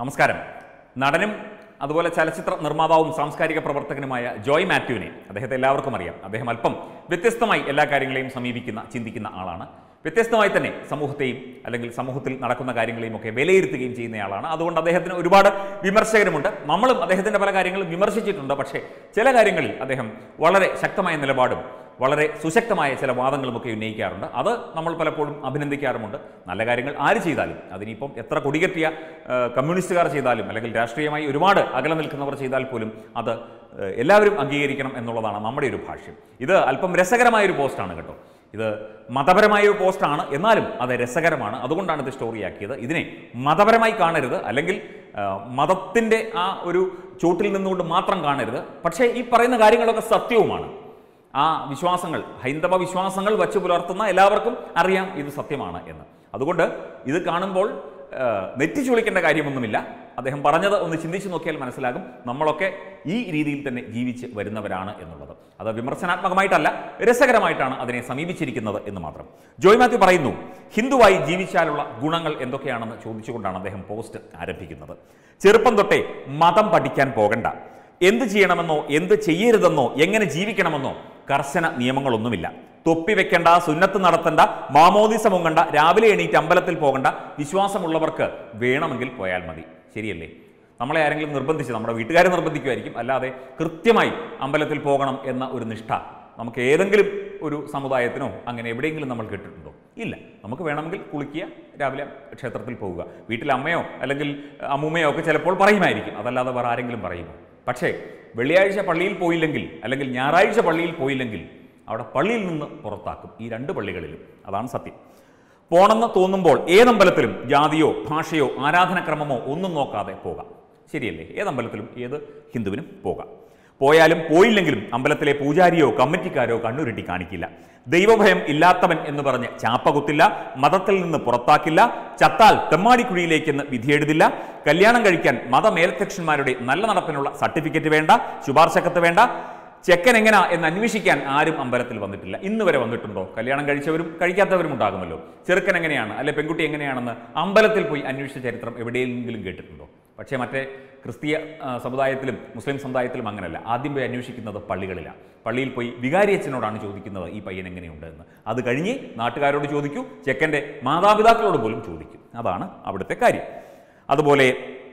നമസ്കാരം നടനും അതുപോലെ ചലച്ചിത്ര നിർമ്മാതാവും സാംസ്കാരിക പ്രവർത്തകനുമായ ജോയ് മാത്യുവിനെ അദ്ദേഹത്തെ എല്ലാവർക്കും അറിയാം അദ്ദേഹം അല്പം വ്യത്യസ്തമായി എല്ലാ കാര്യങ്ങളെയും സമീപിക്കുന്ന ചിന്തിക്കുന്ന ആളാണ് വ്യത്യസ്തമായി തന്നെ സമൂഹത്തെയും അല്ലെങ്കിൽ സമൂഹത്തിൽ നടക്കുന്ന കാര്യങ്ങളെയും ഒക്കെ വിലയിരുത്തുകയും ചെയ്യുന്നയാളാണ് അതുകൊണ്ട് അദ്ദേഹത്തിന് ഒരുപാട് വിമർശകരുമുണ്ട് നമ്മളും അദ്ദേഹത്തിൻ്റെ പല കാര്യങ്ങളും വിമർശിച്ചിട്ടുണ്ട് പക്ഷേ ചില കാര്യങ്ങളിൽ അദ്ദേഹം വളരെ ശക്തമായ നിലപാടും വളരെ സുശക്തമായ ചില വാദങ്ങളുമൊക്കെ ഉന്നയിക്കാറുണ്ട് അത് നമ്മൾ പലപ്പോഴും അഭിനന്ദിക്കാറുമുണ്ട് നല്ല കാര്യങ്ങൾ ആര് ചെയ്താലും അതിനിപ്പം എത്ര കൊടികെട്ടിയ ആ, കമ്മ്യൂണിസ്റ്റുകാർ ചെയ്താലും അല്ലെങ്കിൽ രാഷ്ട്രീയമായി ഒരുപാട് അകലെ നിൽക്കുന്നവർ ചെയ്താൽ പോലും അത് ആ, എല്ലാവരും അംഗീകരിക്കണം എന്നുള്ളതാണ് നമ്മുടെ ഒരു ഭാഷ്യം ഇത് അല്പം രസകരമായ ഒരു പോസ്റ്റാണ് കേട്ടോ ഇത് മതപരമായ ഒരു പോസ്റ്റാണ് എന്നാലും അത് രസകരമാണ് അതുകൊണ്ടാണ് ഇത് സ്റ്റോറിയാക്കിയത് ഇതിനെ മതപരമായി കാണരുത് അല്ലെങ്കിൽ ആ, മതത്തിൻ്റെ ആ ഒരു ചൂട്ടിൽ നിന്നുകൊണ്ട് മാത്രം കാണരുത് പക്ഷേ ഈ പറയുന്ന കാര്യങ്ങളൊക്കെ സത്യവുമാണ് ആ വിശ്വാസങ്ങൾ ഹൈന്ദവ വിശ്വാസങ്ങൾ വച്ചു പുലർത്തുന്ന എല്ലാവർക്കും അറിയാം ഇത് സത്യമാണ് എന്ന് അതുകൊണ്ട് ഇത് കാണുമ്പോൾ ആ, നെറ്റി ചുളിക്കേണ്ട കാര്യമൊന്നുമില്ല അദ്ദേഹം പറഞ്ഞത് ഒന്ന് ചിന്തിച്ചു നോക്കിയാൽ മനസ്സിലാകും നമ്മളൊക്കെ ഈ രീതിയിൽ തന്നെ ജീവിച്ച് വരുന്നവരാണ് എന്നുള്ളത് അത് വിമർശനാത്മകമായിട്ടല്ല രസകരമായിട്ടാണ് അതിനെ സമീപിച്ചിരിക്കുന്നത് എന്ന് മാത്രം ജോയ് മാത്യു പറയുന്നു ഹിന്ദുവായി ജീവിച്ചാലുള്ള ഗുണങ്ങൾ എന്തൊക്കെയാണെന്ന് ചോദിച്ചുകൊണ്ടാണ് അദ്ദേഹം പോസ്റ്റ് ആരംഭിക്കുന്നത് ചെറുപ്പം തൊട്ടേ മതം പഠിക്കാൻ പോകണ്ട എന്ത് ചെയ്യണമെന്നോ എന്ത് ചെയ്യരുതെന്നോ എങ്ങനെ ജീവിക്കണമെന്നോ കർശന നിയമങ്ങളൊന്നുമില്ല തൊപ്പി വെക്കേണ്ട സുന്നത്ത് നടത്തണ്ട മാമോദിസ മുങ്ങണ്ട രാവിലെ എണീറ്റ് അമ്പലത്തിൽ പോകണ്ട വിശ്വാസമുള്ളവർക്ക് വേണമെങ്കിൽ പോയാൽ മതി ശരിയല്ലേ നമ്മളെ ആരെങ്കിലും നിർബന്ധിച്ച് നമ്മുടെ വീട്ടുകാരെ നിർബന്ധിക്കുമായിരിക്കും അല്ലാതെ കൃത്യമായി അമ്പലത്തിൽ പോകണം എന്ന ഒരു നിഷ്ഠ നമുക്ക് ഏതെങ്കിലും ഒരു സമുദായത്തിനോ അങ്ങനെ എവിടെയെങ്കിലും നമ്മൾ കേട്ടിട്ടുണ്ടോ ഇല്ല നമുക്ക് വേണമെങ്കിൽ കുളിക്കുക രാവിലെ ക്ഷേത്രത്തിൽ പോവുക വീട്ടിൽ അമ്മയോ അല്ലെങ്കിൽ അമ്മൂമ്മയോ ഒക്കെ ചിലപ്പോൾ പറയുമായിരിക്കും അതല്ലാതെ വേറെ ആരെങ്കിലും പറയുമോ പക്ഷേ വെള്ളിയാഴ്ച പള്ളിയിൽ പോയില്ലെങ്കിൽ അല്ലെങ്കിൽ ഞായറാഴ്ച പള്ളിയിൽ പോയില്ലെങ്കിൽ അവിടെ പള്ളിയിൽ നിന്ന് പുറത്താക്കും ഈ രണ്ട് പള്ളികളിലും അതാണ് സത്യം പോണെന്ന് തോന്നുമ്പോൾ ഏതമ്പലത്തിലും ജാതിയോ ഭാഷയോ ആരാധനക്രമമോ ഒന്നും നോക്കാതെ പോകാം ശരിയല്ലേ ഏതമ്പലത്തിലും ഏത് ഹിന്ദുവിനും പോകാം പോയാലും പോയില്ലെങ്കിലും അമ്പലത്തിലെ പൂജാരിയോ കമ്മിറ്റിക്കാരോ കണ്ണുരുട്ടി കാണിക്കില്ല ദൈവഭയം ഇല്ലാത്തവൻ എന്ന് പറഞ്ഞ് ചാപ്പ കുത്തില്ല മതത്തിൽ നിന്ന് പുറത്താക്കില്ല ചത്താൽ തെമ്മാടിക്കുഴിയിലേക്കെന്ന് വിധിയെഴുതില്ല കല്യാണം കഴിക്കാൻ മതമേലധ്യക്ഷന്മാരുടെ നല്ല നടപ്പിനുള്ള സർട്ടിഫിക്കറ്റ് വേണ്ട ശുപാർശക്കത്ത് വേണ്ട ചെക്കൻ എങ്ങനാ എന്ന് അന്വേഷിക്കാൻ ആരും അമ്പലത്തിൽ വന്നിട്ടില്ല ഇന്ന് വരെ വന്നിട്ടുണ്ടോ കല്യാണം കഴിച്ചവരും കഴിക്കാത്തവരും ഉണ്ടാകുമല്ലോ ചെറുക്കൻ എങ്ങനെയാണ് അല്ലെ പെൺകുട്ടി എങ്ങനെയാണെന്ന് അമ്പലത്തിൽ പോയി അന്വേഷിച്ച ചരിത്രം എവിടെയെങ്കിലും കേട്ടിട്ടുണ്ടോ പക്ഷേ മറ്റേ ക്രിസ്തീയ ആ, സമുദായത്തിലും മുസ്ലിം സമുദായത്തിലും അങ്ങനെയല്ല ആദ്യം പോയി അന്വേഷിക്കുന്നത് പള്ളികളിലാണ് പള്ളിയിൽ പോയി വികാരി അച്ഛനോടാണ് ചോദിക്കുന്നത് ഈ പയ്യൻ എങ്ങനെയുണ്ട് എന്ന് അത് കഴിഞ്ഞ് നാട്ടുകാരോട് ചോദിക്കൂ ചെക്കൻ്റെ മാതാപിതാക്കളോട് പോലും ചോദിക്കും അതാണ് അവിടുത്തെ കാര്യം അതുപോലെ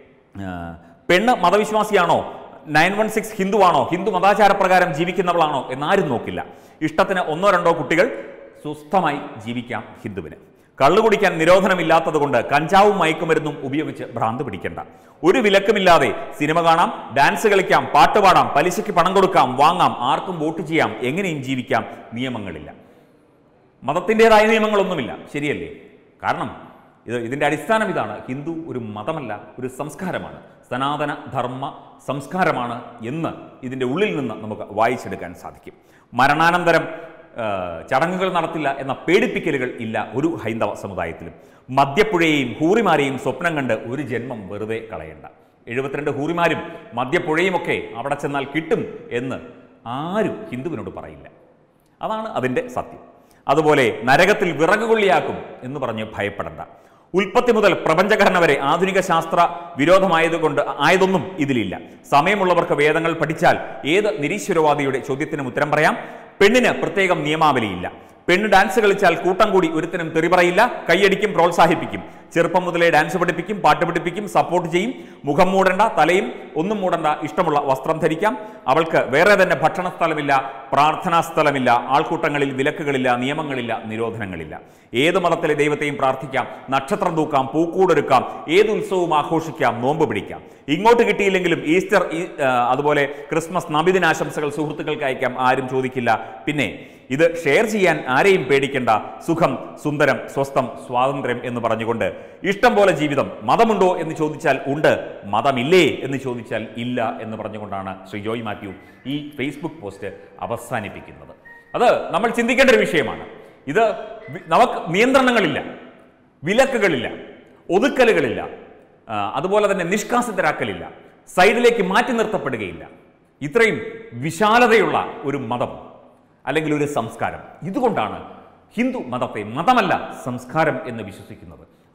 ആ, പെണ്ണ് മതവിശ്വാസിയാണോ നയൻ വൺ സിക്സ് ഹിന്ദുവാണോ ഹിന്ദു മതാചാരപ്രകാരം ജീവിക്കുന്നവളാണോ എന്നാരും നോക്കില്ല ഇഷ്ടത്തിന് ഒന്നോ രണ്ടോ കുട്ടികൾ സ്വസ്ഥമായി ജീവിക്കാം ഹിന്ദുവിന് കള്ളു കുടിക്കാൻ നിരോധനമില്ലാത്തത് കൊണ്ട് കഞ്ചാവും മയക്കുമരുന്നും ഉപയോഗിച്ച് ഭ്രാന്ത് പിടിക്കേണ്ട ഒരു വിലക്കുമില്ലാതെ സിനിമ കാണാം ഡാൻസ് കളിക്കാം പാട്ട് പാടാം പലിശയ്ക്ക് പണം കൊടുക്കാം വാങ്ങാം ആർക്കും വോട്ട് ചെയ്യാം എങ്ങനെയും ജീവിക്കാം നിയമങ്ങളില്ല മതത്തിൻ്റെതായ നിയമങ്ങളൊന്നുമില്ല ശരിയല്ലേ കാരണം ഇത് ഇതിൻ്റെ അടിസ്ഥാനം ഇതാണ് ഹിന്ദു ഒരു മതമല്ല ഒരു സംസ്കാരമാണ് സനാതന ധർമ്മ സംസ്കാരമാണ് എന്ന് ഇതിൻ്റെ ഉള്ളിൽ നിന്ന് നമുക്ക് വായിച്ചെടുക്കാൻ സാധിക്കും മരണാനന്തരം ആ, ചടങ്ങുകൾ നടത്തില്ല എന്ന പേടിപ്പിക്കലുകൾ ഇല്ല ഒരു ഹൈന്ദവ സമുദായത്തിലും മദ്യപ്പുഴയെയും ഹൂറിമാരെയും സ്വപ്നം കണ്ട് ഒരു ജന്മം വെറുതെ കളയണ്ട എഴുപത്തിരണ്ട് ഹൂറിമാരും മദ്യപ്പുഴയുമൊക്കെ അവിടെ ചെന്നാൽ കിട്ടും എന്ന് ആരും ഹിന്ദുവിനോട് പറയില്ല അതാണ് അതിൻ്റെ സത്യം അതുപോലെ നരകത്തിൽ വിറകുകൊള്ളിയാക്കും എന്ന് പറഞ്ഞ് ഭയപ്പെടണ്ട ഉൽപ്പത്തി മുതൽ പ്രപഞ്ചഘടന വരെ ആധുനിക ശാസ്ത്ര വിരോധമായതുകൊണ്ട് ആയതൊന്നും ഇതിലില്ല സമയമുള്ളവർക്ക് വേദങ്ങൾ പഠിച്ചാൽ ഏത് നിരീശ്വരവാദിയുടെ ചോദ്യത്തിനും ഉത്തരം പറയാം പെണ്ണിന് പ്രത്യേകം നിയമാവലിയില്ല പെണ്ണ് ഡാൻസ് കളിച്ചാൽ കൂട്ടം കൂടി ഒരുത്തനും തെറി പറയില്ല കൈയടിക്കും പ്രോത്സാഹിപ്പിക്കും ചെറുപ്പം മുതലേ ഡാൻസ് പഠിപ്പിക്കും പാട്ട് പഠിപ്പിക്കും സപ്പോർട്ട് ചെയ്യും മുഖം മൂടണ്ട തലയും ഒന്നും മൂടണ്ട ഇഷ്ടമുള്ള വസ്ത്രം ധരിക്കാം അവൾക്ക് വേറെ തന്നെ ഭക്ഷണ സ്ഥലമില്ല പ്രാർത്ഥനാ സ്ഥലമില്ല ആൾക്കൂട്ടങ്ങളിൽ വിലക്കുകളില്ല നിയമങ്ങളില്ല നിരോധനങ്ങളില്ല ഏത് മതത്തിലെ ദൈവത്തെയും പ്രാർത്ഥിക്കാം നക്ഷത്രം തൂക്കാം പൂക്കൂടൊരുക്കാം ഏത് ഉത്സവവും ആഘോഷിക്കാം നോമ്പ് പിടിക്കാം ഇങ്ങോട്ട് കിട്ടിയില്ലെങ്കിലും ഈസ്റ്റർ ഈ- ആ, അതുപോലെ ക്രിസ്മസ് നബിദിനാശംസകൾ സുഹൃത്തുക്കൾക്ക് അയക്കാം ആരും ചോദിക്കില്ല പിന്നെ ഇത് ഷെയർ ചെയ്യാൻ ആരെയും പേടിക്കേണ്ട സുഖം സുന്ദരം സ്വസ്ഥം സ്വാതന്ത്ര്യം എന്ന് പറഞ്ഞുകൊണ്ട് ഇഷ്ടം പോലെ ജീവിതം മതമുണ്ടോ എന്ന് ചോദിച്ചാൽ ഉണ്ട് മതമില്ലേ എന്ന് ചോദിച്ചാൽ ഇല്ല എന്ന് പറഞ്ഞുകൊണ്ടാണ് ശ്രീ ജോയ് മാത്യു ഈ ഫേസ്ബുക്ക് പോസ്റ്റ് അവസാനിപ്പിക്കുന്നത് അത് നമ്മൾ ചിന്തിക്കേണ്ട ഒരു വിഷയമാണ് ഇത് വി- നമുക്ക് നിയന്ത്രണങ്ങളില്ല വിലക്കുകളില്ല ഒതുക്കലുകളില്ല ആ, അതുപോലെ തന്നെ നിഷ്കാസിതരാക്കലില്ല സൈഡിലേക്ക് മാറ്റി നിർത്തപ്പെടുകയില്ല ഇത്രയും വിശാലതയുള്ള ഒരു മതം അല്ലെങ്കിൽ ഒരു സംസ്കാരം ഇതുകൊണ്ടാണ് ഹിന്ദു മതത്തെ മതമല്ല സംസ്കാരം എന്ന് വിശ്വസിക്കുന്നത്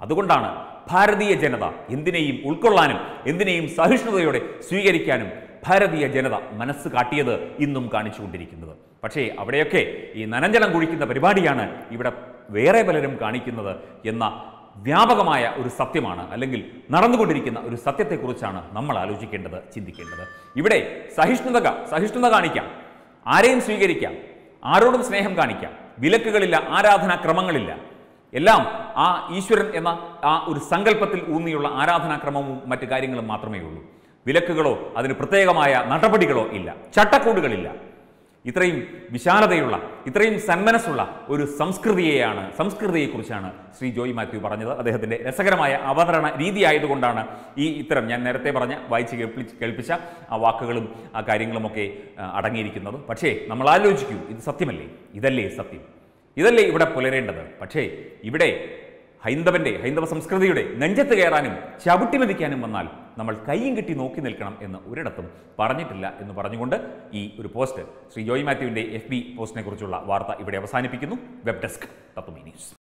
അതുകൊണ്ടാണ് ഭാരതീയ ജനത എന്തിനേയും ഉൾക്കൊള്ളാനും എന്തിനേയും സഹിഷ്ണുതയോടെ സ്വീകരിക്കാനും ഭാരതീയ ജനത മനസ്സ് കാട്ടിയത് ഇന്നും കാണിച്ചുകൊണ്ടിരിക്കുന്നത് പക്ഷേ അവിടെയൊക്കെ ഈ നനഞ്ചലം കുഴിക്കുന്ന പരിപാടിയാണ് ഇവിടെ വേറെ പലരും കാണിക്കുന്നത് എന്ന വ്യാപകമായ ഒരു സത്യമാണ് അല്ലെങ്കിൽ നടന്നുകൊണ്ടിരിക്കുന്ന ഒരു സത്യത്തെക്കുറിച്ചാണ് നമ്മൾ ആലോചിക്കേണ്ടത് ചിന്തിക്കേണ്ടത് ഇവിടെ സഹിഷ്ണുത സഹിഷ്ണുത കാണിക്കാം ആരെയും സ്വീകരിക്കാം ആരോടും സ്നേഹം കാണിക്കാം വിലക്കുകളില്ല ആരാധനാക്രമങ്ങളില്ല എല്ലാം ആ ഈശ്വരൻ എന്ന ആ ഒരു സങ്കല്പത്തിൽ ഊന്നിയുള്ള ആരാധനാക്രമവും മറ്റു കാര്യങ്ങളും മാത്രമേ ഉള്ളൂ വിലക്കുകളോ അതിന് പ്രത്യേകമായ നടപടികളോ ഇല്ല ചട്ടക്കൂടുകളില്ല ഇത്രയും വിശാലതയുള്ള ഇത്രയും സന്മനസ്സുള്ള ഒരു സംസ്കൃതിയെയാണ് സംസ്കൃതിയെക്കുറിച്ചാണ് ശ്രീ ജോയ് മാത്യു പറഞ്ഞത് അദ്ദേഹത്തിൻ്റെ രസകരമായ അവതരണ രീതി ആയതുകൊണ്ടാണ് ഈ ഇത്തരം ഞാൻ നേരത്തെ പറഞ്ഞ വായിച്ച് കേൾപ്പിച്ച് കേൾപ്പിച്ച ആ വാക്കുകളും ആ കാര്യങ്ങളുമൊക്കെ ആ, അടങ്ങിയിരിക്കുന്നത് പക്ഷേ നമ്മൾ ആലോചിക്കൂ ഇത് സത്യമല്ലേ ഇതല്ലേ സത്യം ഇതല്ലേ ഇവിടെ പുലരേണ്ടത് പക്ഷേ ഇവിടെ ഹൈന്ദവന്റെ ഹൈന്ദവ സംസ്കൃതിയുടെ നെഞ്ചത്ത് കയറാനും ചവിട്ടി മതിക്കാനും വന്നാൽ നമ്മൾ കൈയും കെട്ടി നോക്കി നിൽക്കണം എന്ന് ഒരിടത്തും പറഞ്ഞിട്ടില്ല എന്ന് പറഞ്ഞുകൊണ്ട് ഈ ഒരു പോസ്റ്റ് ശ്രീ ജോയ് മാത്യുവിൻ്റെ എഫ് ബി പോസ്റ്റിനെ കുറിച്ചുള്ള വാർത്ത ഇവിടെ അവസാനിപ്പിക്കുന്നു വെബ് ഡെസ്ക് തത്വമി ന്യൂസ്